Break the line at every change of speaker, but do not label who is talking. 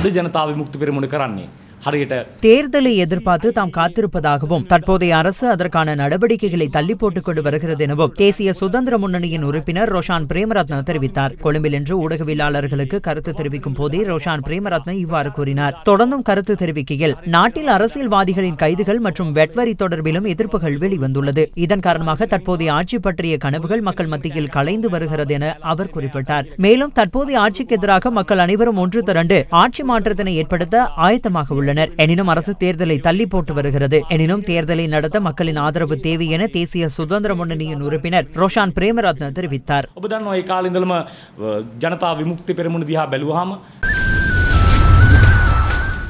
අද ජනතාව විමුක්ති පෙරමුණ කරන්නේ. හරියට
தேர்தலை எதிர்பார்த்து தாம் காத்திருப்பதாகவும் தற்போதைய அரசு அதற்கான நடவடிக்கைகளை தள்ளி போட்டுக் கொண்டு வருகிறது எனவும் தேசிய சுதந்திர முன்னணியின் உறுப்பினர் ரோஷான் பிரேமரத்ன தெரிவித்தார் கொழும்பில் இன்று ஊடகவியலாளர்களுக்கு கருத்து தெரிவிக்கும் போதே ரோஷான் பிரேமரத்ன இவ்வாறு கூறினார் தொடர்ந்தும் கருத்து தெரிவிக்கையில் நாட்டில் அரசியல்வாதிகளின் கைதுகள் மற்றும் வெட்வரி தொடர்பிலும் எதிர்ப்புகள் வெளிவந்துள்ளது இதன் காரணமாக தற்போதைய ஆட்சி பற்றிய கனவுகள் மக்கள் மத்தியில் கலைந்து வருகிறது என அவர் குறிப்பிட்டார் மேலும் தற்போதைய ஆட்சிக்கு எதிராக மக்கள் அனைவரும் ஒன்று திரண்டு ஆட்சி மாற்றத்தினை ஏற்படுத்த ஆயத்தமாக உள்ளனர் எனினும் அரசு தேர்தலை தள்ளி போட்டு வருகிறது எனினும் தேர்தலை நடத்த மக்களின் ஆதரவு தேவை என தேசிய சுதந்திர முன்னணியின் உறுப்பினர் ரோஷான் பிரேமரத்ன தெரிவித்தார்
ඔබ දන්න ඒ කාලින්දලම ජනතා විමුක්ති පෙරමුණ දිහා බැලුවහම